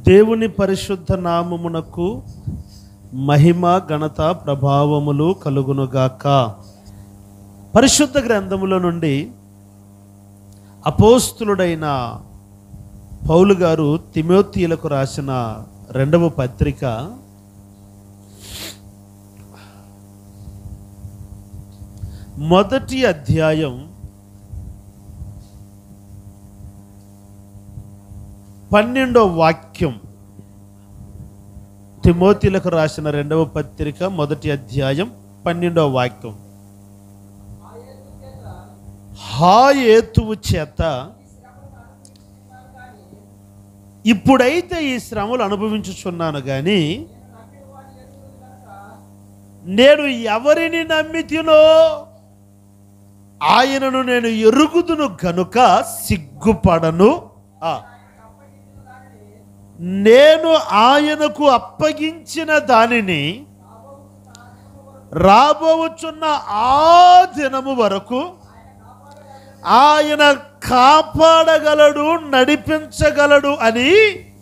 దేవుని పరిశుద్ధ నామమునకు మహిమ ఘనత ప్రభావములు కలుగునుగాక పరిశుద్ధ గ్రంథముల నుండి అపోస్తులుడైన పౌలు గారు తిమోతీలకు రాసిన రెండవ పత్రిక మొదటి అధ్యాయం పన్నెండో వాక్యం తిమోతిలకు రాసిన రెండవ పత్రిక మొదటి అధ్యాయం పన్నెండో వాక్యం హాయేతువు చేత ఇప్పుడైతే ఈ శ్రమలు అనుభవించుచున్నాను కానీ నేను ఎవరిని నమ్మితినో ఆయనను నేను ఎరుగుదును గనుక సిగ్గుపడను ఆ. నేను ఆయనకు అప్పగించిన దానిని రాబోచున్న ఆ దినము వరకు ఆయన కాపాడగలడు నడిపించగలడు అని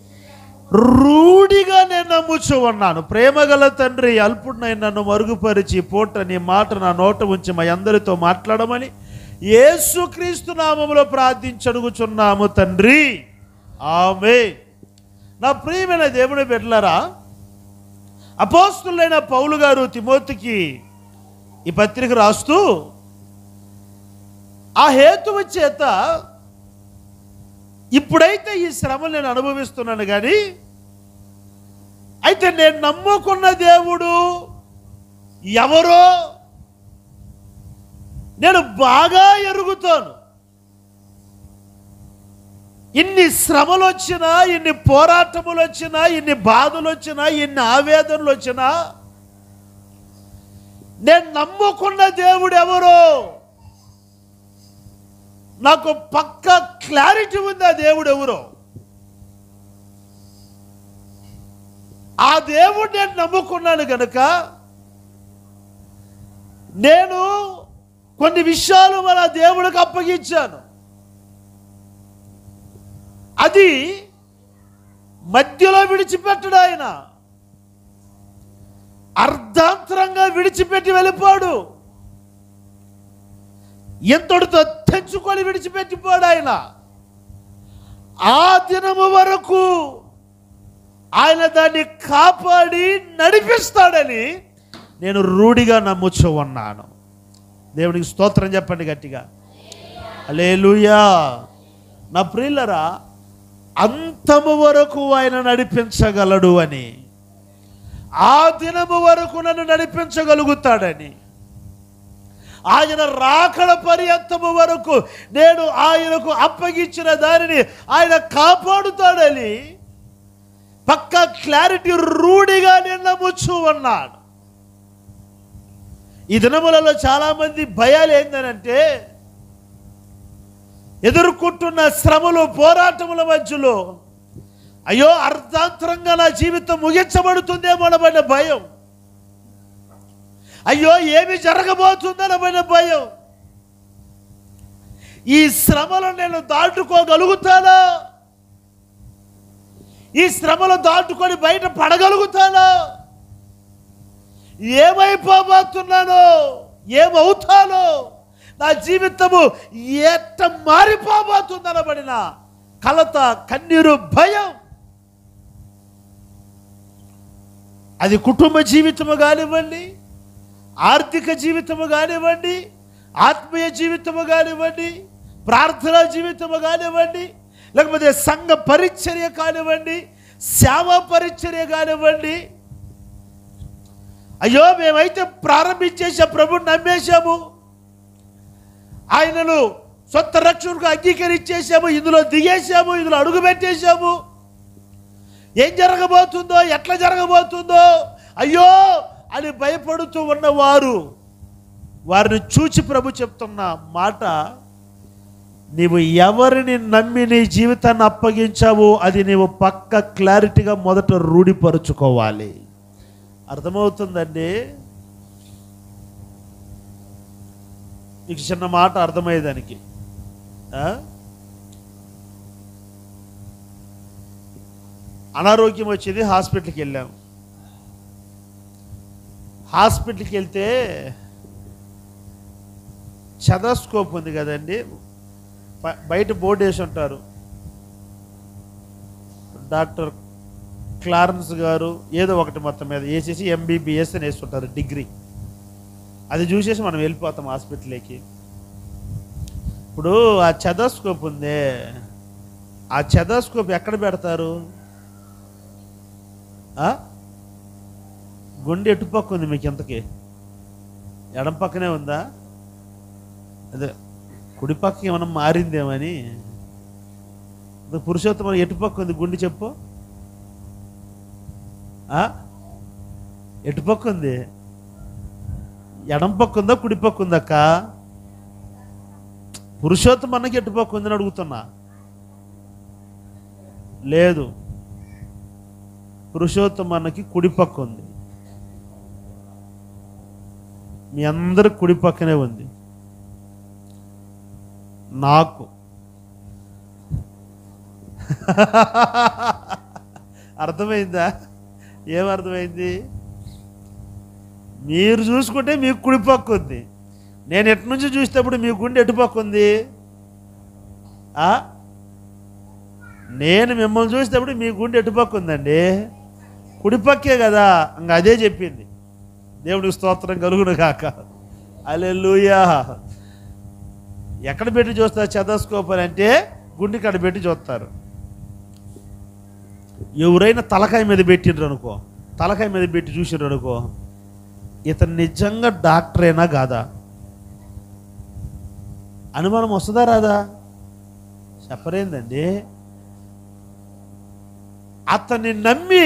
రూఢిగా నేను నమ్ముచు ఉన్నాను ప్రేమగల తండ్రి అల్పుడినై నన్ను మరుగుపరిచి పూట నీ మాట నా నోట ఉంచి మా అందరితో మాట్లాడమని యేసుక్రీస్తు నామములో ప్రార్థించడుగుచున్నాము తండ్రి ఆమె నా ప్రియమైన దేవుని బిడ్డలారా అపోస్తులైన పౌలు గారు తిమోతికి ఈ పత్రిక రాస్తూ ఆ హేతువు చేత ఇప్పుడైతే ఈ శ్రమలు నేను అనుభవిస్తున్నాను కానీ అయితే నేను నమ్ముకున్న దేవుడు ఎవరో నేను బాగా ఎరుగుతాను ఇన్ని శ్రమలు వచ్చినా ఇన్ని పోరాటములు వచ్చినా ఇన్ని బాధలు వచ్చినా ఇన్ని ఆవేదనలు వచ్చినా నేను నమ్ముకున్న దేవుడు ఎవరో నాకు పక్క క్లారిటీ ఉంది ఆ దేవుడు ఎవరో ఆ దేవుడు నేను నమ్ముకున్నాను గనుక నేను కొన్ని విషయాలు మన దేవుడికి అప్పగించాను అది మధ్యలో విడిచిపెట్టడు ఆయన అర్ధాంతరంగా విడిచిపెట్టి వెళ్ళిపోడు ఎంతటితో తెంచుకొని విడిచిపెట్టిపోడు ఆయన ఆ దినము వరకు ఆయన దాన్ని కాపాడి నడిపిస్తాడని నేను రూఢిగా నమ్ముచూ ఉన్నాను దేవునికి స్తోత్రం చెప్పండి గట్టిగా అలేలుయా నా ప్రియులరా అంతము వరకు ఆయన నడిపించగలడు అని ఆ దినము వరకు నన్ను నడిపించగలుగుతాడని ఆయన రాకడ పర్యంతము వరకు నేను ఆయనకు అప్పగించిన దానిని ఆయన కాపాడుతాడని పక్క క్లారిటీ రూఢిగా నేను నమ్ముచూ ఉన్నాడు ఈ దినములలో చాలామంది భయాలు ఏంటనంటే ఎదుర్కొంటున్న శ్రమలు పోరాటముల మధ్యలో అయ్యో అర్ధాంతరంగా నా జీవితం ముగించబడుతుందేమో అనబడిన భయం అయ్యో ఏమి జరగబోతుందనబడిన భయం ఈ శ్రమలు నేను దాటుకోగలుగుతానా ఈ శ్రమలు దాటుకొని బయట పడగలుగుతానా ఏమైపోబోతున్నానో ఏమవుతానో నా జీవితము ఎట్ట మారిపోబోతుందనబడిన కలత కన్నీరు భయం అది కుటుంబ జీవితము కానివ్వండి ఆర్థిక జీవితము కానివ్వండి ఆత్మీయ జీవితము కానివ్వండి ప్రార్థనా జీవితము కానివ్వండి లేకపోతే సంఘ పరిచర్య కానివ్వండి సేవ పరిచర్య కానివ్వండి అయ్యో మేమైతే ప్రారంభించేసాం ప్రభుని నమ్మేశాము ఆయనను సొంత రక్షణకు అంగీకరించేసాము ఇందులో దిగేసాము ఇందులో అడుగు పెట్టేశాము ఏం జరగబోతుందో ఎట్లా జరగబోతుందో అయ్యో అని భయపడుతూ ఉన్నవారు వారిని చూచి ప్రభు చెప్తున్న మాట నీవు ఎవరిని నమ్మి నీ జీవితాన్ని అప్పగించావో అది నీవు పక్క క్లారిటీగా మొదట రూఢిపరుచుకోవాలి అర్థమవుతుందండి మీకు చిన్న మాట అర్థమయ్యేదానికి ఆ? అనారోగ్యం వచ్చింది హాస్పిటల్కి వెళ్ళాం హాస్పిటల్కి వెళ్తే చదస్కోప్ ఉంది కదండి బ- బయట బోర్డు వేసి ఉంటారు డాక్టర్ క్లారెన్స్ గారు ఏదో ఒకటి మొత్తం మీద వేసేసి ఎంబీబీఎస్ అని వేస్తుంటారు డిగ్రీ అది చూసేసి మనం వెళ్ళిపోతాం హాస్పిటల్కి ఇప్పుడు ఆ చదస్కోప్ ఉందే ఆ చదస్కోప్ ఎక్కడ పెడతారు ఆ? గుండె ఎటుపక్క ఉంది మీకు ఇంతకి ఎడం పక్కనే ఉందా అదే కుడి పక్క ఏమైనా మారిందేమని అది పురుషోత్తమ ఎటుపక్క ఉంది గుండె చెప్పు ఆ? ఎటుపక్క ఉంది ఎడం పక్క ఉందా కుడి పక్క ఉందక్క పురుషోత్తమ అన్నకి ఎటుపక్క ఉందని అడుగుతున్నా లేదు పురుషోత్తమ అన్నకి కుడి పక్క ఉంది మీ అందరి కుడి పక్కనే ఉంది నాకు అర్థమైందా ఏం అర్థమైంది మీరు చూసుకుంటే మీకు కుడి పక్క ఉంది నేను ఎటు నుంచి చూసేటప్పుడు మీ గుండె ఎటు పక్క ఉంది ఆ? నేను మిమ్మల్ని చూసేటప్పుడు మీ గుండె ఎటు పక్క ఉందండి కుడి పక్కే కదా ఇంక అదే చెప్పింది దేవుడికి స్తోత్రం కలుగును కాక అలెలుయా ఎక్కడ పెట్టి చూస్తారు చదస్కోప్ అని అంటే గుండె కడ పెట్టి చూస్తారు ఎవరైనా తలకాయ మీద పెట్టిండ్రు అనుకో తలకాయ మీద పెట్టి చూసిండ్రు అనుకో ఇతను నిజంగా డాక్టరేనా కాదా అనుమానం వస్తుందా రాదా చెప్పరేందండి అతన్ని నమ్మి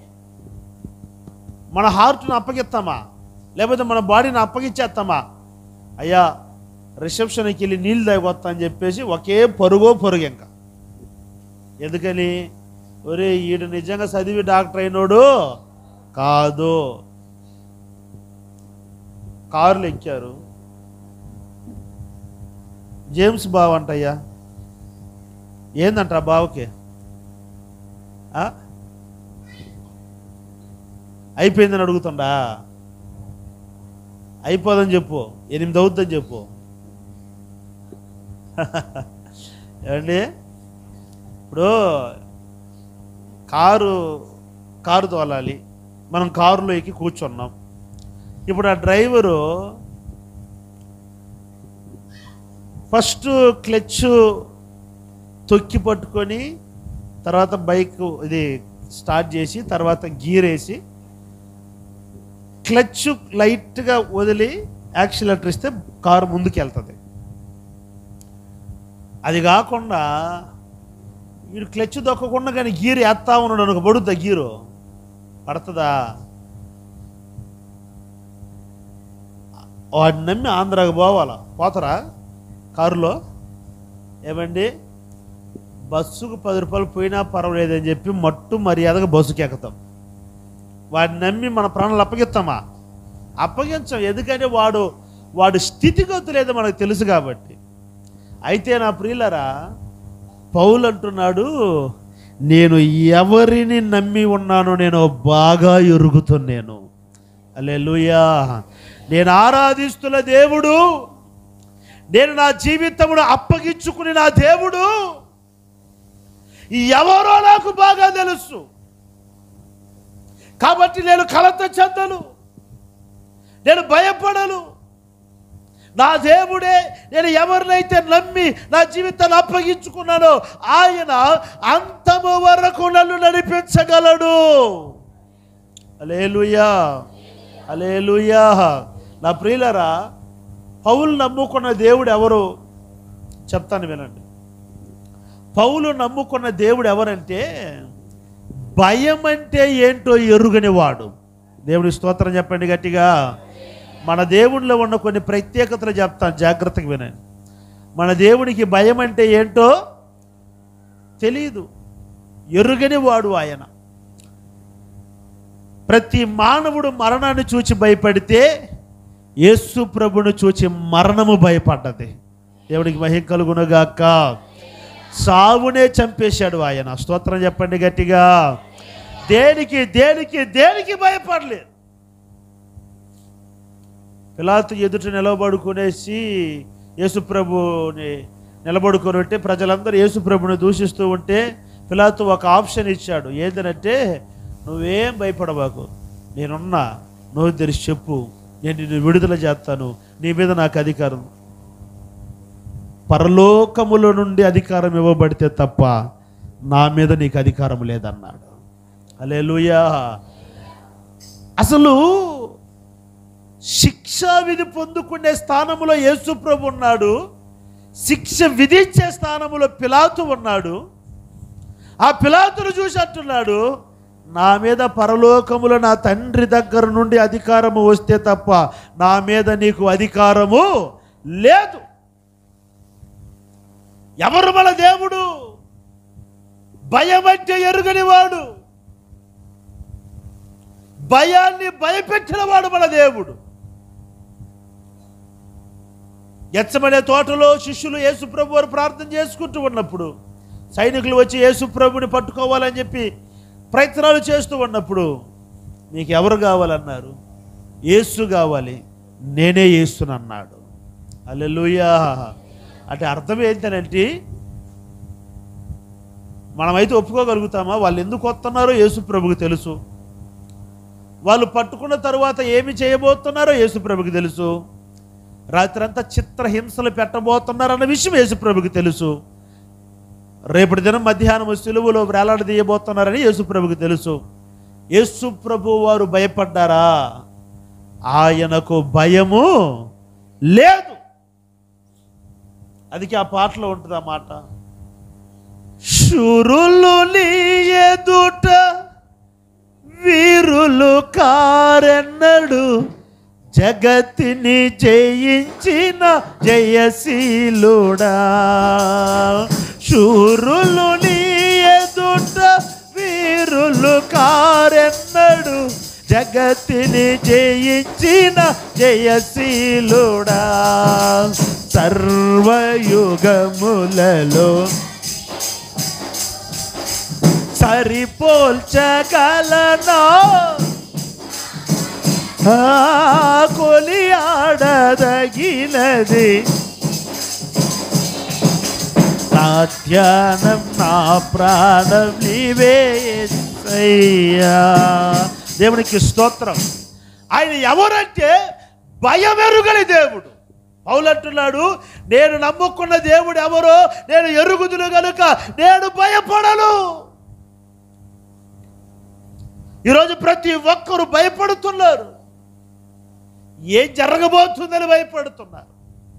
మన హార్ట్ని అప్పగిస్తామా లేకపోతే మన బాడీని అప్పగించేస్తామా అయ్యా రిసెప్షన్కి వెళ్ళి నీళ్ళు తాగొస్తా అని చెప్పేసి ఒకే పరుగో పరుగు ఇంకా ఎందుకని ఒరే ఈడు నిజంగా చదివి డాక్టర్ అయినోడు కాదు కారులు ఎక్కారు జేమ్స్ బావ అంటయ్యా ఏందంట ఆ బావకి ఆ? అయిపోయిందని అడుగుతుండా అయిపోదని చెప్పు ఎనిమిది అవుద్దని చెప్పు ఏమండి ఇప్పుడు కారు కారు తోలాలి మనం కారులో ఎక్కి కూర్చున్నాం ఇప్పుడు ఆ డ్రైవరు ఫస్ట్ క్లచ్ తొక్కి పట్టుకొని తర్వాత బైక్ ఇది స్టార్ట్ చేసి తర్వాత గీర్ వేసి క్లచ్ లైట్గా వదిలి యాక్సిలేటర్ ఇస్తే కారు ముందుకు వెళ్తుంది అది కాకుండా వీడు క్లచ్ దొక్కకుండా కానీ గీరు వేస్తా ఉన్నాడు అనుకో పడుద్దా గీరు పడుతుందా వాడిని నమ్మి ఆంధ్రాకి పోవాలా పోతారా కారులో ఏమండి బస్సుకు పది రూపాయలు పోయినా పర్వాలేదని చెప్పి మట్టు మర్యాదగా బస్సుకి ఎక్కుతాం వాడిని నమ్మి మన ప్రాణాలు అప్పగిస్తామా అప్పగించాం ఎందుకంటే వాడు వాడు స్థితిగతులు ఏదో మనకు తెలుసు కాబట్టి అయితే నా ప్రియులరా పౌలు అంటున్నాడు నేను ఎవరిని నమ్మి ఉన్నానో నేను బాగా ఎరుగుతున్నాను అలెలుయా నేను ఆరాధిస్తున్న దేవుడు నేను నా జీవితమును అప్పగించుకుని నా దేవుడు ఎవరో నాకు బాగా తెలుసు కాబట్టి నేను కలత చెందను నేను భయపడను నా దేవుడే నేను ఎవరినైతే నమ్మి నా జీవితాన్ని అప్పగించుకున్నానో ఆయన అంతము వరకు నన్ను నడిపించగలడు అలేలుయా అలేలుయా నా ప్రియులరా పౌలు నమ్ముకున్న దేవుడు ఎవరు చెప్తాను వినండి పౌలు నమ్ముకున్న దేవుడు ఎవరంటే భయం అంటే ఏంటో ఎరుగని వాడు దేవుడి స్తోత్రం చెప్పండి గట్టిగా మన దేవునిలో ఉన్న కొన్ని ప్రత్యేకతలు చెప్తాను జాగ్రత్తగా వినండి మన దేవునికి భయం అంటే ఏంటో తెలియదు ఎరుగని వాడు ఆయన ప్రతి మానవుడు మరణాన్ని చూచి భయపడితే యేసు ప్రభును చూచి మరణము భయపడ్డది దేవుడికి మహిం కలుగునుగాక సావునే చంపేశాడు ఆయన స్తోత్రం చెప్పండి గట్టిగా దేనికి దేనికి దేనికి భయపడలేదు పిలాతు ఎదుట నిలబడుకునేసి యేసుప్రభుని నిలబడుకొని ఉంటే ప్రజలందరూ యేసుప్రభుని దూషిస్తూ ఉంటే పిలాతు ఒక ఆప్షన్ ఇచ్చాడు ఏంటంటే నువ్వేం భయపడబాకు నేనున్నా నువ్వు తెరిచి చెప్పు నేను నిన్ను విడుదల చేస్తాను నీ మీద నాకు అధికారం పరలోకముల నుండి అధికారం ఇవ్వబడితే తప్ప నా మీద నీకు అధికారం లేదన్నాడు అలెలుయా అసలు శిక్షా విధి పొందుకునే స్థానంలో యేసుప్రభు ఉన్నాడు శిక్ష విధించే స్థానంలో పిలాతు ఉన్నాడు ఆ పిలాతును చూసి అంటున్నాడు నా మీద పరలోకములో నా తండ్రి దగ్గర నుండి అధికారము వస్తే తప్ప నా మీద నీకు అధికారము లేదు ఎవరు మన దేవుడు భయం అంటే ఎరుగని వాడు భయాన్ని భయపెట్టిన వాడు మన దేవుడు ఎచ్చమనే తోటలో శిష్యులు యేసుప్రభు వారు ప్రార్థన చేసుకుంటూ ఉన్నప్పుడు సైనికులు వచ్చి యేసుప్రభుని పట్టుకోవాలని చెప్పి ప్రయత్నాలు చేస్తూ ఉన్నప్పుడు మీకు ఎవరు కావాలన్నారు యేసు కావాలి నేనే యేసునన్నాడు అల్లెలుయా అంటే అర్థం ఏంటనంటే మనమైతే ఒప్పుకోగలుగుతామా వాళ్ళు ఎందుకు వస్తున్నారో యేసుప్రభుకి తెలుసు వాళ్ళు పట్టుకున్న తరువాత ఏమి చేయబోతున్నారో యేసుప్రభుకి తెలుసు రాత్రంతా చిత్రహింసలు పెట్టబోతున్నారన్న విషయం యేసుప్రభుకి తెలుసు రేపటి దినం మధ్యాహ్నం సిలువలో వేలాడదీయబోతున్నారని యేసుప్రభుకి తెలుసు యేసుప్రభు వారు భయపడ్డారా ఆయనకు భయము లేదు అదికి ఆ పాటలో ఉంటుంది ఆ మాట శురులు నీ ఎదుట వీరులు కారెన్నడు జగతిని జయించిన జయశీలుడా శూరులు నీ ఎదుట వీరులు కారెన్నడు జగతిని జయించిన జయశీలుడా సర్వయుగములలో సరిపోల్చగలనా ఆ కొలియాడదగినది నా ధ్యానం నా ప్రాణం నీవే యేసయ్యా. దేవునికి స్తోత్రం ఆయన ఎవరంటే భయమెరుగని దేవుడు పౌలంటున్నాడు నేను నమ్ముకున్న దేవుడు ఎవరో నేను ఎరుగుదును గనుక నేను భయపడను ఈరోజు ప్రతి ఒక్కరు భయపడుతున్నారు ఏం జరగబోతుందని భయపడుతున్నారు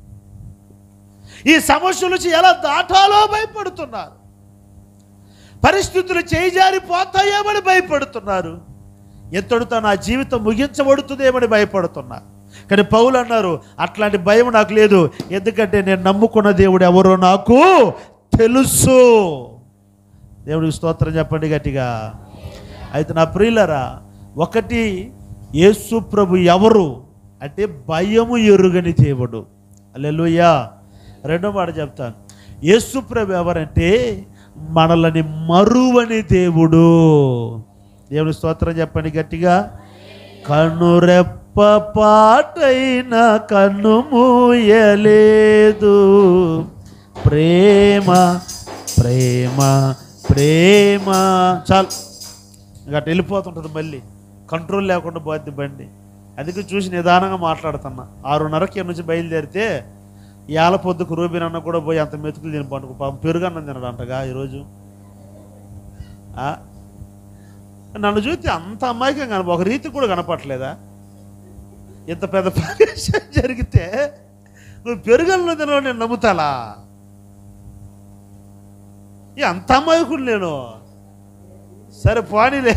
ఈ సమస్య నుంచి ఎలా దాటాలో భయపడుతున్నారు పరిస్థితులు చేజారిపోతాయేమని భయపడుతున్నారు ఎంతటితో నా జీవితం ముగించబడుతుందేమని భయపడుతున్నారు కానీ పౌలు అన్నారు అట్లాంటి భయం నాకు లేదు ఎందుకంటే నేను నమ్ముకున్న దేవుడు ఎవరో నాకు తెలుసు దేవుడికి స్తోత్రం చెప్పండి గట్టిగా అయితే నా ప్రియులరా ఒకటి యేసు ప్రభు ఎవరు అంటే భయము ఎరుగని దేవుడు అల్లెలుయ్యా రెండో మాట చెప్తాను యేసు ప్రభు ఎవరంటే మనలని మరువని దేవుడు దేవుని స్తోత్రం చెప్పండి గట్టిగా కనురెప్ప పాటైన కన్ను మూయలేదు ప్రేమ ప్రేమ ప్రేమ చాలు ఇంకా అటు వెళ్ళిపోతుంటుంది మళ్ళీ కంట్రోల్ లేకుండా పోద్ది బండి అందుకే చూసి నిదానంగా మాట్లాడుతున్నా ఆరున్నరకి నుంచి బయలుదేరితే ఏళ్ళ పొద్దుకు రూబిన్ అన్న కూడా పోయి అంత మెతుకులు తిని పండుగ పాపం పెరుగన్నం తినడంటగా ఈరోజు ఆ? నన్ను చూస్తే అంత అమ్మాయికి కనప ఒక రీతి కూడా కనపట్లేదా ఇంత పెద్ద ప్రదేశం జరిగితే నువ్వు పెరుగన్నం తినడం నేను నమ్ముతాలా ఈ అంత అమ్మాయికుడు నేను సరే పోనీలే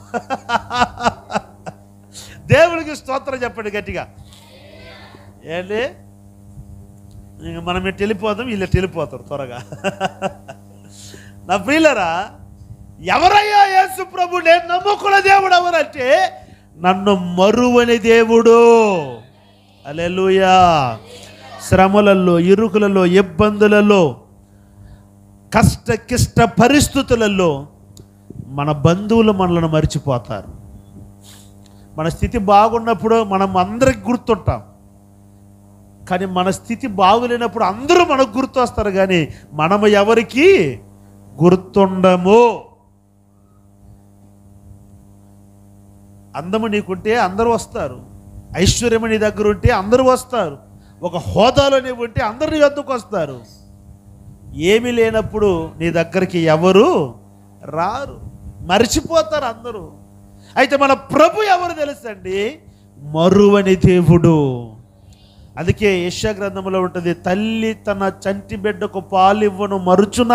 దేవుడికి స్తోత్రం చెప్పండి గట్టిగా ఏంటి ఇంక మనం ఇటు వెళ్ళిపోదాం వీళ్ళు ఇటు వెళ్ళిపోతారు త్వరగా నా ప్రియులరా ఎవరయ్యా యేసు ప్రభు నేను నమ్ముకున్న దేవుడు ఎవరంటే నన్ను మరువని దేవుడు అలెలుయా శ్రమలలో ఇరుకులలో ఇబ్బందులలో కష్ట కిష్ట పరిస్థితులలో మన బంధువులు మనల్ని మర్చిపోతారు మన స్థితి బాగున్నప్పుడు మనం అందరికి గుర్తుంటాం కానీ మన స్థితి బాగులేనప్పుడు అందరూ మనకు గుర్తొస్తారు కానీ మనము ఎవరికి గుర్తుండము అందము నీకుంటే అందరూ వస్తారు ఐశ్వర్యము నీ దగ్గర ఉంటే అందరూ వస్తారు ఒక హోదాలో నీవు ఉంటే అందరు నీ వద్దకు వస్తారు ఏమీ లేనప్పుడు నీ దగ్గరికి ఎవరు రారు మర్చిపోతారు అందరూ అయితే మన ప్రభు ఎవరు తెలుసండి మరువని దేవుడు అందుకే యశ గ్రంథంలో ఉంటుంది తల్లి తన చంటి బిడ్డకు పాలివ్వను మరుచునా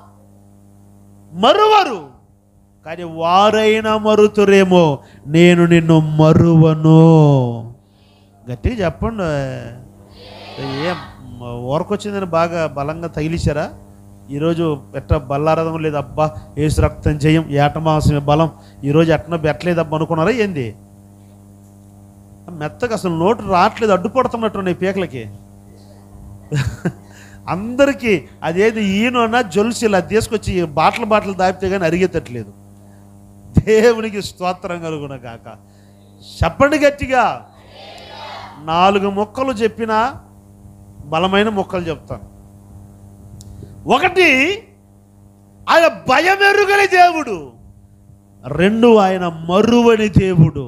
మరువరు కానీ వారైనా మరుతురేమో నేను నిన్ను మరువను గట్టిగా చెప్పండి ఏం ఊరకొచ్చిందని బాగా బలంగా తగిలిచారా ఈరోజు ఎట్ట బల్లారథం లేదు అబ్బా ఏసు రక్తం చేయం ఏటమాసమే బలం ఈరోజు ఎట్న బెట్టలేదబ్బా అనుకున్నారా ఏంది మెత్తగా అసలు నోటు రావట్లేదు అడ్డుపడుతున్నట్టున్నాయి పీకలకి అందరికీ అదేది ఈయన జొలుసు ఇలా తీసుకొచ్చి బాటలు బాటలు దాపితే కానీ అరిగేటట్లేదు దేవునికి స్తోత్రం కలుగున కాక చెప్పండి గట్టిగా నాలుగు మొక్కలు చెప్పిన బలమైన మొక్కలు చెప్తాను ఒకటి ఆయన భయమెరుగని దేవుడు రెండు ఆయన మరువని దేవుడు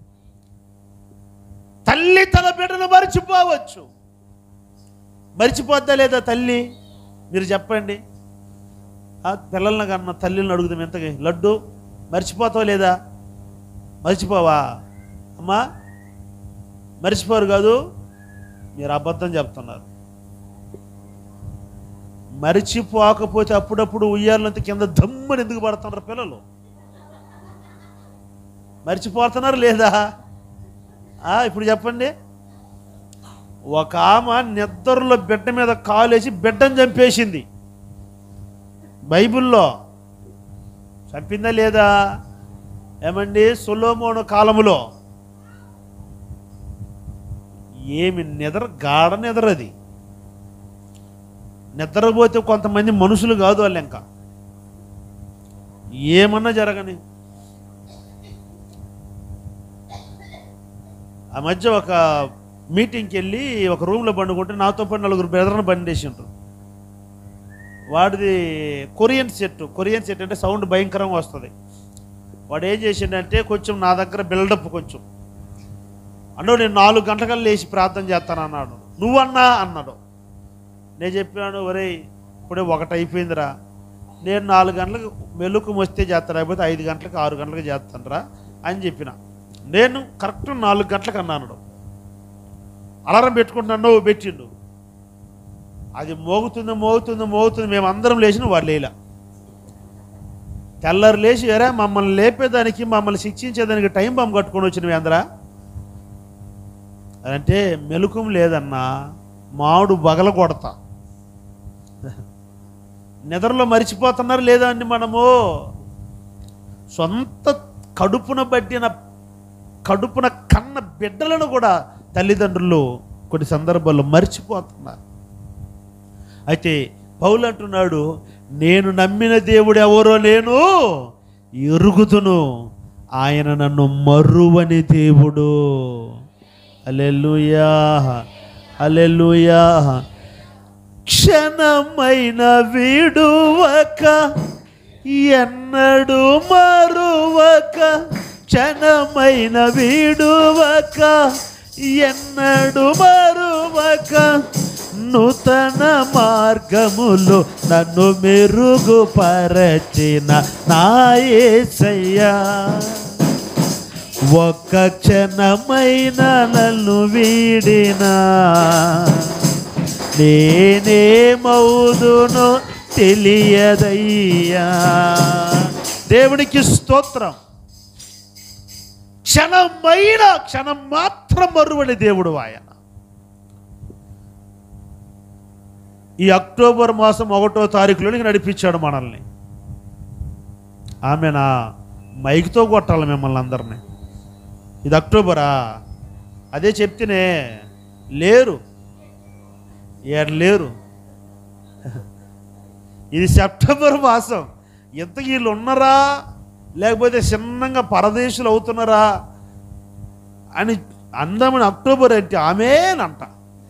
తల్లి తన బిడ్డను మర్చిపోవచ్చు మర్చిపోద్దా లేదా తల్లి మీరు చెప్పండి ఆ పిల్లల్ని కన్నా తల్లిని అడుగుదాం ఎంతగా లడ్డు మర్చిపోతావా లేదా మర్చిపోవా అమ్మా మర్చిపోరు కాదు మీరు అబద్ధం చెప్తున్నారు మరిచిపోకపోతే అప్పుడప్పుడు ఉయ్యాలంత కింద దమ్మని ఎందుకు పడుతున్నారు పిల్లలు మర్చిపోతున్నారు లేదా ఆ, ఇప్పుడు చెప్పండి ఒక ఆమె నిద్రలో బిడ్డ మీద కాలేసి బిడ్డను చంపేసింది బైబిల్లో చంపిందా లేదా ఏమండి సొలోమోను కాలములో ఏమి నిద్ర గాఢ నిద్ర అది నిద్రపోతే కొంతమంది మనుషులు కాదు వాళ్ళు ఇంకా ఏమన్నా జరగని ఆ మధ్య ఒక మీటింగ్కి వెళ్ళి ఒక రూమ్లో పండుకుంటే నాతో పాటు నలుగురు బెదరను బండేసి ఉంటారు వాడిది కొరియన్ సెట్ కొరియన్ సెట్ అంటే సౌండ్ భయంకరంగా వస్తుంది వాడు ఏం చేసిండంటే కొంచెం నా దగ్గర బిల్డప్ కొంచెం అన్నో నేను నాలుగు గంటలకల్లా లేచి ప్రార్థన చేస్తాను అన్నాడు నువ్వన్నా అన్నాడు నేను చెప్పినాను ఒరేయ్ ఇప్పుడే ఒకటి అయిపోయిందిరా నేను నాలుగు గంటలకు మెలుకు వస్తే చేస్తాను లేకపోతే ఐదు గంటలకు ఆరు గంటలకు చేస్తానురా అని చెప్పిన నేను కరెక్ట్ నాలుగు గంటలకు అన్నాను అలారం పెట్టుకుంటున్నాను పెట్టిండు అది మోగుతుంది మోగుతుంది మోగుతుంది మేము అందరం లేచిన వాడు లేలా తెల్లరు లేచి వేరే మమ్మల్ని లేపేదానికి మమ్మల్ని శిక్షించేదానికి టైం బాంబు కట్టుకొని వచ్చినవి అందరా అంటే మెలుకం లేదన్నా మామిడు బగల కొడతా నిద్రలో మరిచిపోతున్నారు లేదా అండి మనము సొంత కడుపున పట్టిన కడుపున కన్న బిడ్డలను కూడా తల్లిదండ్రులు కొన్ని సందర్భాల్లో మర్చిపోతున్నారు అయితే పౌలు అంటున్నాడు నేను నమ్మిన దేవుడు ఎవరో నేను ఎరుగుతును ఆయన నన్ను మరువని దేవుడు అలెలుయా అలెలుయా క్షణమైన విడువక ఎన్నడు మరువక క్షణమైన విడువక ఎన్నడు మరువక నూతన మార్గములు నన్ను మెరుగుపరచిన నాయసయ్యా ఒక్క క్షణమైన నన్ను వీడినా నేనేమవుదునో తెలియదయ్యా దేవునికి స్తోత్రం క్షణమైన క్షణం మాత్రం మరువని దేవుడు ఆయన ఈ అక్టోబర్ మాసం ఒకటో తారీఖులోనికి నడిపించాడు మనల్ని ఆమెనా మైక్తో కొట్టాలి మిమ్మల్ని అందరినీ ఇది అక్టోబరా అదే చెప్తేనే లేరు ఏడు లేరు ఇది సెప్టెంబర్ మాసం ఇంత వీళ్ళు ఉన్నారా లేకపోతే చిన్నంగా పరదేశులు అవుతున్నారా అని అందమని అక్టోబర్ అంటే ఆమెనంట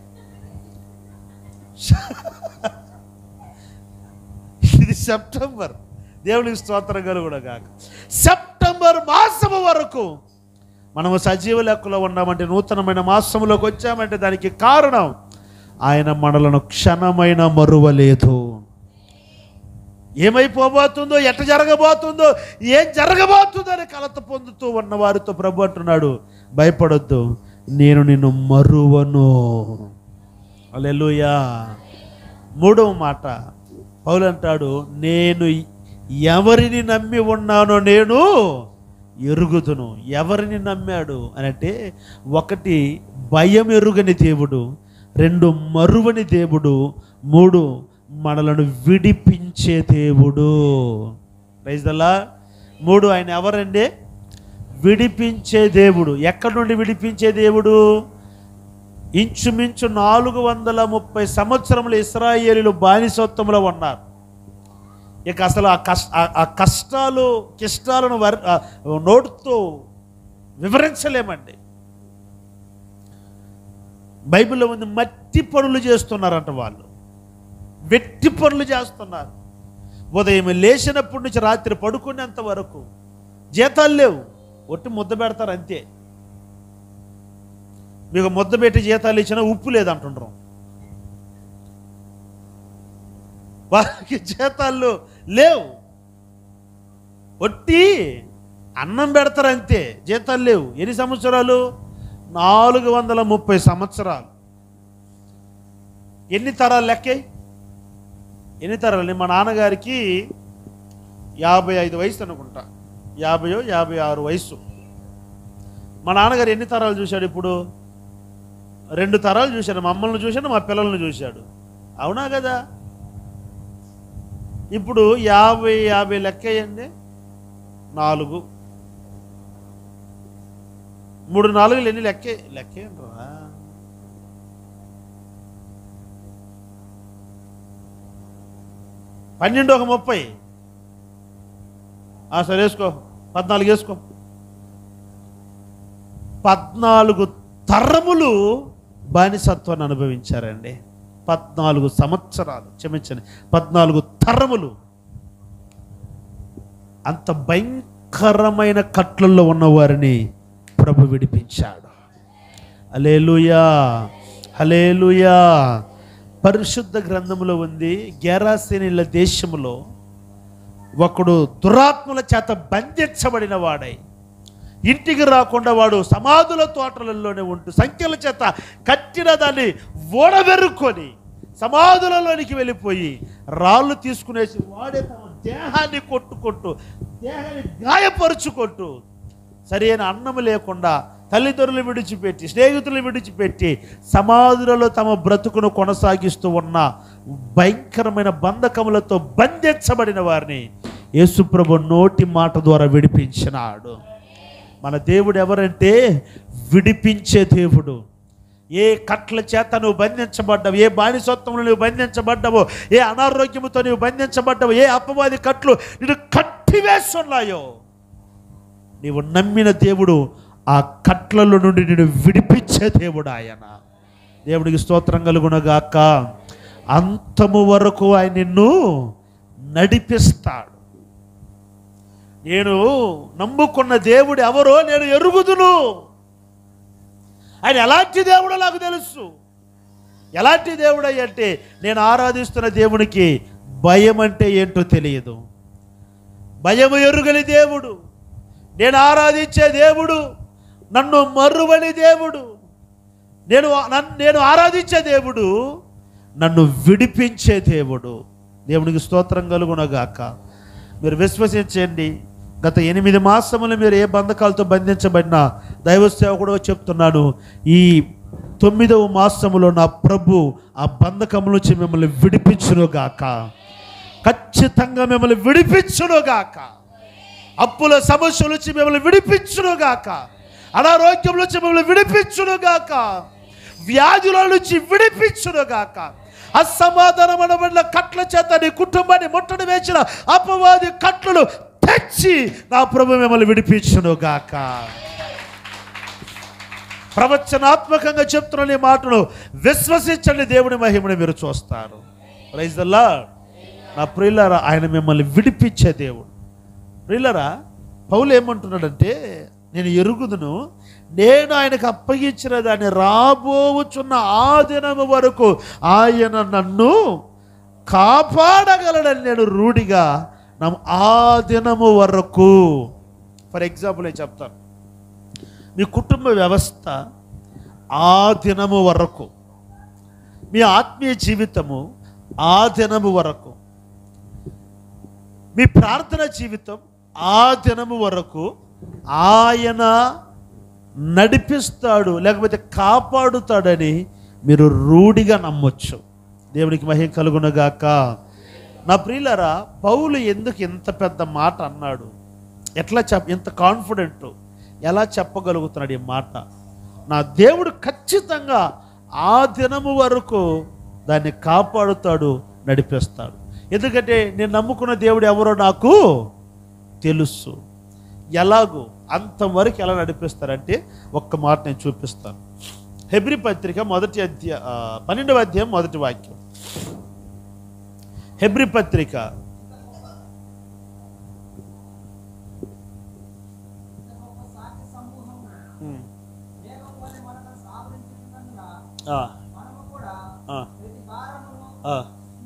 ఇది సెప్టెంబర్ దేవునికి స్తోత్రం కూడా కాక సెప్టెంబర్ మాసము వరకు మనము సజీవ లెక్కలో ఉన్నామంటే నూతనమైన మాసంలోకి వచ్చామంటే దానికి కారణం ఆయన మనలను క్షణమైన మరువలేదు ఏమైపోబోతుందో ఎట్ట జరగబోతుందో ఏం జరగబోతుందో అని కలత పొందుతూ ఉన్న వారితో ప్రభు అంటున్నాడు భయపడొద్దు నేను నిన్ను మరువను అలెలుయా మూడవ మాట పౌలు అంటాడు నేను ఎవరిని నమ్మి ఉన్నానో నేను ఎరుగుదును ఎవరిని నమ్మాడు అని అంటే ఒకటి భయం ఎరుగని దేవుడు రెండు మరువని దేవుడు మూడు మనలను విడిపించే దేవుడు రైజల్లా మూడు ఆయన ఎవరండి విడిపించే దేవుడు ఎక్కడి నుండి విడిపించే దేవుడు ఇంచుమించు నాలుగు వందల ముప్పై సంవత్సరములు ఇస్రాయేలీలు బానిసత్వంలో ఉన్నారు ఇక అసలు ఆ కష్ట ఆ- ఆ కష్టాలు కిష్టాలను వర్ ఆ నోటుతో వివరించలేమండి బైబిల్లో ఉంది మట్టి పనులు చేస్తున్నారంట వాళ్ళు వెట్టి పనులు చేస్తున్నారు ఉదయం లేచినప్పటి నుంచి రాత్రి పడుకునేంత వరకు జీతాలు లేవు ఒట్టి ముద్ద పెడతారు అంతే మీకు ముద్ద పెట్టి జీతాలు ఇచ్చినా ఉప్పు లేదంటుండ్రం వారికి జీతాలు లేవు ఒట్టి అన్నం పెడతారు అంతే జీతాలు లేవు ఎన్ని సంవత్సరాలు నాలుగు వందల ముప్పై సంవత్సరాలు ఎన్ని తరాలు లెక్కే ఎన్ని తరాలు మా నాన్నగారికి యాభై ఐదు వయసు అనుకుంటా యాభయో యాభై ఆరు వయసు మా నాన్నగారు ఎన్ని తరాలు చూశాడు ఇప్పుడు రెండు తరాలు చూశాడు మమ్మల్ని చూశాడు మా పిల్లల్ని చూశాడు అవునా కదా ఇప్పుడు యాభై యాభై లెక్క అయ్యండి నాలుగు మూడు నాలుగులు ఎన్ని లెక్కే లెక్కేంట్రా పన్నెండు ఒక ముప్పై ఆ, సరే వేసుకో పద్నాలుగు వేసుకో పద్నాలుగు తరములు బానిసత్వాన్ని అనుభవించారండి పద్నాలుగు సంవత్సరాలు క్షమించండి పద్నాలుగు తరములు అంత భయంకరమైన కట్లల్లో ఉన్న వారిని ప్రభు విడిపించాడు హలేలుయా హలేలుయా పరిశుద్ధ గ్రంథములో ఉంది గెరాసేనిల దేశములో ఒకడు దురాత్మల చేత బంధించబడిన వాడై ఇంటికి రాకుండా వాడు సమాధుల తోటలలోనే ఉంటూ సంఖ్యల చేత కట్టిన దాన్ని ఓడబెరుక్కొని సమాధులలోనికి వెళ్ళిపోయి రాళ్ళు తీసుకునేసి వాడే తమ దేహాన్ని కొట్టుకుంటూ దేహాన్ని గాయపరుచుకుంటూ సరైన అన్నం లేకుండా తల్లిదండ్రులు విడిచిపెట్టి స్నేహితులు విడిచిపెట్టి సమాధులలో తమ బ్రతుకును కొనసాగిస్తూ ఉన్న భయంకరమైన బంధకములతో బంధించబడిన వారిని యేసుప్రభు నోటి మాట ద్వారా విడిపించినాడు మన దేవుడు ఎవరంటే విడిపించే దేవుడు ఏ కట్ల చేత నువ్వు బంధించబడ్డావు ఏ బానిసత్వంలో నువ్వు బంధించబడ్డావో ఏ అనారోగ్యముతో నువ్వు బంధించబడ్డావు ఏ అపవాది కట్లు నిన్ను కట్టివేస్తున్నాయో నీవు నమ్మిన దేవుడు ఆ కట్లలో నుండి నేను విడిపించే దేవుడు ఆయన దేవుడికి స్తోత్రం కలుగునగాక అంతము వరకు ఆయన నిన్ను నడిపిస్తాడు నేను నమ్ముకున్న దేవుడు ఎవరో నేను ఎరుగుదును ఆయన ఎలాంటి దేవుడో నాకు తెలుసు ఎలాంటి దేవుడు అంటే నేను ఆరాధిస్తున్న దేవునికి భయం అంటే ఏంటో తెలియదు భయము ఎరుగని దేవుడు నేను ఆరాధించే దేవుడు నన్ను మరువని దేవుడు నేను నన్ను నేను ఆరాధించే దేవుడు నన్ను విడిపించే దేవుడు దేవునికి స్తోత్రం కలుగునగాక మీరు విశ్వసించండి గత ఎనిమిది మాసములు మీరు ఏ బంధకాలతో బంధించబడినా దైవ సేవకుడు చెప్తున్నాను ఈ తొమ్మిదవ మాసములో నా ప్రభు ఆ బంధకముల నుంచి మిమ్మల్ని విడిపించునుగాక ఖచ్చితంగా మిమ్మల్ని విడిపించునుగాక అప్పుల సమస్యల నుంచి మిమ్మల్ని విడిపించునుగాక అనారోగ్యం నుంచి మిమ్మల్ని విడిపించునుగాక వ్యాధుల నుంచి విడిపించునుగాక అసమాధానం అనబడిన కట్ల చేత నీ కుటుంబాన్ని ముట్టడి వేసిన అపవాది కట్లను తెచ్చి నా ప్రభు మిమ్మల్ని విడిపించును గాక ప్రవచనాత్మకంగా చెప్తున్న ఈ మాటను విశ్వసించండి దేవుని మహిమని మీరు చూస్తారు ప్రైజ్ ద లార్డ్ నా ప్రియులారా ఆయన మిమ్మల్ని విడిపించే దేవుడు ప్రియులరా పౌలు ఏమంటున్నాడంటే నేను ఎరుగుదును నేను ఆయనకు అప్పగించిన దాన్ని రాబోచున్న ఆ దినము వరకు ఆయన నన్ను కాపాడగలడని నేను రూఢిగా నా ఆ దినము వరకు ఫర్ ఎగ్జాంపుల్ నేను చెప్తాను మీ కుటుంబ వ్యవస్థ ఆ దినము వరకు మీ ఆత్మీయ జీవితము ఆ దినము వరకు మీ ప్రార్థన జీవితం ఆ దినము వరకు ఆయన నడిపిస్తాడు లేకపోతే కాపాడుతాడని మీరు రూఢిగా నమ్మొచ్చు దేవునికి మహిమ కలుగునగాక నా ప్రియులరా పౌలు ఎందుకు ఇంత పెద్ద మాట అన్నాడు ఎట్లా చెప్ ఇంత కాన్ఫిడెంట్ ఎలా చెప్పగలుగుతున్నాడు ఈ మాట నా దేవుడు ఖచ్చితంగా ఆ దినము వరకు దాన్ని కాపాడుతాడు నడిపిస్తాడు ఎందుకంటే నేను నమ్ముకున్న దేవుడు ఎవరో నాకు తెలుసు ఎలాగో అంతవరకు ఎలా నడిపిస్తారంటే ఒక్క మాట నేను చూపిస్తాను హెబ్రి పత్రిక మొదటి అధ్యాయ ఆ, పన్నెండవ అధ్యాయం మొదటి వాక్యం హెబ్రి పత్రిక ఉమ్. ఆ, ఆ, ఆ.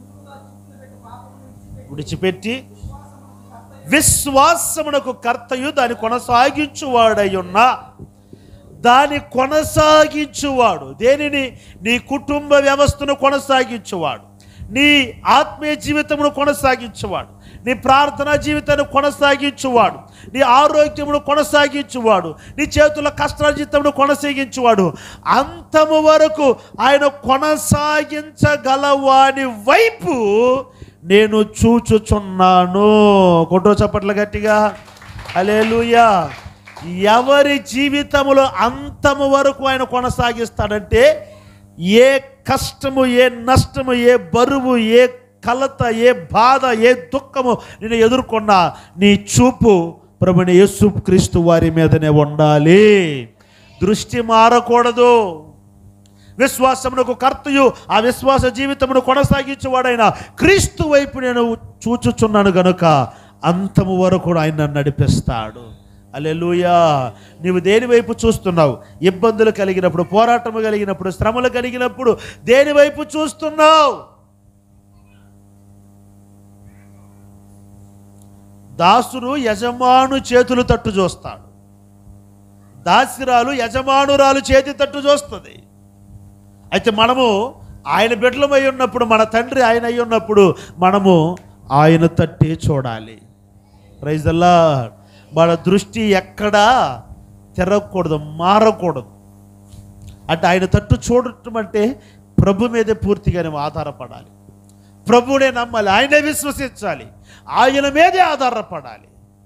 విడిచిపెట్టి విశ్వాసమునకు కర్తయు దాని కొనసాగించువాడై ఉన్న దాని కొనసాగించువాడు దేనిని నీ కుటుంబ వ్యవస్థను కొనసాగించువాడు నీ ఆత్మీయ జీవితమును కొనసాగించువాడు నీ ప్రార్థనా జీవితాన్ని కొనసాగించువాడు నీ ఆరోగ్యమును కొనసాగించువాడు నీ చేతుల కష్టార్జితమును కొనసాగించువాడు అంతము వరకు ఆయన కొనసాగించగలవాని వైపు నేను చూచుచున్నాను కొట్టో చప్పట్లు గట్టిగా అలేలుయా ఎవరి జీవితములో అంతము వరకు ఆయన కొనసాగిస్తాడంటే ఏ కష్టము ఏ నష్టము ఏ బరువు ఏ కలత ఏ బాధ ఏ దుఃఖము నేను ఎదుర్కొన్నా నీ చూపు ప్రభుని యేసు క్రీస్తు వారి మీదనే ఉండాలి దృష్టి మారకూడదు విశ్వాసమునకు కర్తయు ఆ విశ్వాస జీవితమును కొనసాగించేవాడైన క్రీస్తు వైపు నేను చూచుచున్నాను గనుక అంతము వరకు కూడా ఆయన నన్ను నడిపిస్తాడు అలెలుయా నీవు దేని వైపు చూస్తున్నావు ఇబ్బందులు కలిగినప్పుడు పోరాటము కలిగినప్పుడు శ్రమలు కలిగినప్పుడు దేని వైపు చూస్తున్నావు దాసుడు యజమాను చేతులు తట్టు చూస్తాడు దాసిరాలు యజమానురాలు చేతి తట్టు చూస్తుంది అయితే మనము ఆయన బిడ్డలమై ఉన్నప్పుడు మన తండ్రి ఆయన అయి ఉన్నప్పుడు మనము ఆయన తట్టే చూడాలి ప్రైజ్ అల్లా మన దృష్టి ఎక్కడా తిరగకూడదు మారకూడదు అంటే ఆయన తట్టు చూడటం అంటే ప్రభు మీదే పూర్తిగా నువ్వు ఆధారపడాలి ప్రభువునే నమ్మాలి ఆయనే విశ్వసించాలి ఆయన మీదే ఆధారపడాలి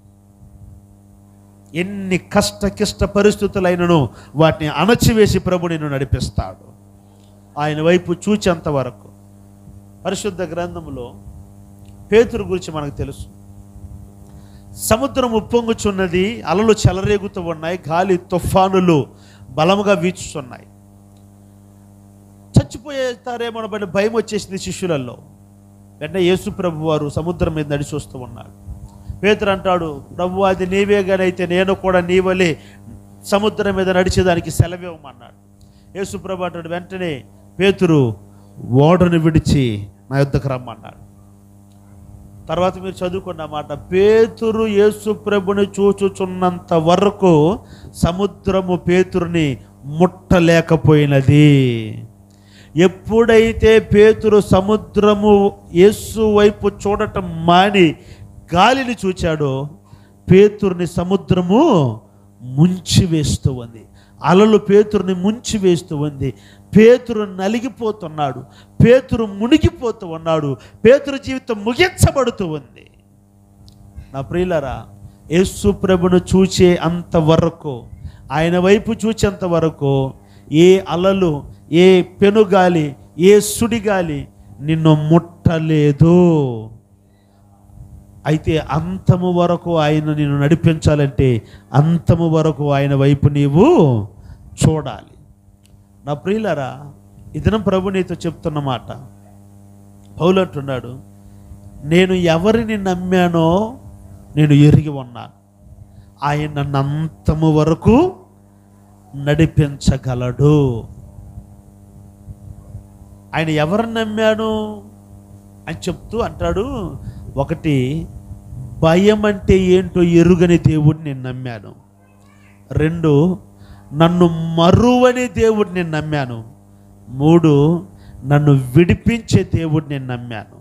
ఎన్ని కష్ట కిష్ట పరిస్థితులైనను వాటిని అణచివేసి ప్రభు నిన్ను నడిపిస్తాడు ఆయన వైపు చూచేంత వరకు పరిశుద్ధ గ్రంథంలో పేతురు గురించి మనకు తెలుసు సముద్రం ఉప్పొంగుచున్నది అలలు చెలరేగుతూ ఉన్నాయి గాలి తుఫానులు బలముగా వీచుతున్నాయి చచ్చిపోయేస్తారేమో అనబడిన భయం వచ్చేసింది శిష్యులలో వెంటనే యేసు ప్రభు వారు సముద్రం మీద నడిచి వస్తూ ఉన్నాడు పేతురు అంటాడు ప్రభు అది నీవేగానైతే నేను కూడా నీ వలె సముద్రం మీద నడిచేదానికి సెలవివ్వమన్నాడు యేసు ప్రభు అంటాడు వెంటనే పేతురు ఓడను విడిచి నా యుద్ధకు రమ్మన్నాడు తర్వాత మీరు చదువుకున్న మాట పేతురు యేసు ప్రభుని చూచుచున్నంత వరకు సముద్రము పేతురుని ముట్టలేకపోయినది ఎప్పుడైతే పేతురు సముద్రము యేసు వైపు చూడటం మాని గాలిని చూచాడో పేతురుని సముద్రము ముంచివేస్తూ ఉంది అలలు పేతురుని ముంచివేస్తూ ఉంది పేతురు నలిగిపోతున్నాడు పేతురు మునిగిపోతూ ఉన్నాడు పేతురు జీవితం ముగించబడుతూ ఉంది నా ప్రియులరా యేసు ప్రభును చూచే అంతవరకు ఆయన వైపు చూచేంత వరకు ఏ అలలు ఏ పెనుగాలి ఏ సుడిగాలి నిన్ను ముట్టలేదు అయితే అంతము వరకు ఆయన నిన్ను నడిపించాలంటే అంతము వరకు ఆయన వైపు నీవు చూడాలి నా ప్రియులరా ఇదనం ప్రభు నీతో చెప్తున్న మాట పౌలు అంటున్నాడు నేను ఎవరిని నమ్మానో నేను ఎరిగి ఉన్నాను ఆయన నన్ను అంతము వరకు నడిపించగలడు ఆయన ఎవరిని నమ్మాను అని చెప్తూ అంటాడు ఒకటి భయం అంటే ఏంటో ఎరుగని దేవుడిని నేను నమ్మాను రెండు నన్ను మరువని దేవుడిని నేను నమ్మాను మూడు నన్ను విడిపించే దేవుడిని నేను నమ్మాను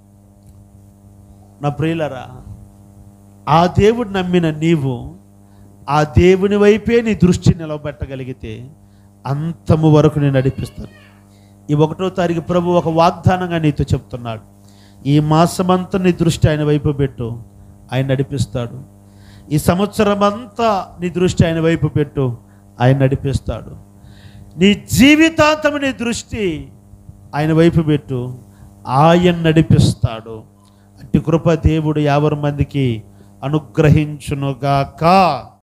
నా ప్రియులరా ఆ దేవుడు నమ్మిన నీవు ఆ దేవుని వైపే నీ దృష్టి నిలబెట్టగలిగితే అంతము వరకు నేను నడిపిస్తాను ఈ ఒకటో తారీఖు ప్రభు ఒక వాగ్దానంగా నీతో చెప్తున్నాడు ఈ మాసమంతా నీ దృష్టి ఆయన వైపు పెట్టు ఆయన నడిపిస్తాడు ఈ సంవత్సరం అంతా నీ దృష్టి ఆయన వైపు పెట్టు ఆయన నడిపిస్తాడు నీ జీవితాంతం నీ దృష్టి ఆయన వైపు పెట్టు ఆయన నడిపిస్తాడు అట్టి కృప దేవుడు యావరు మందికి అనుగ్రహించునుగాక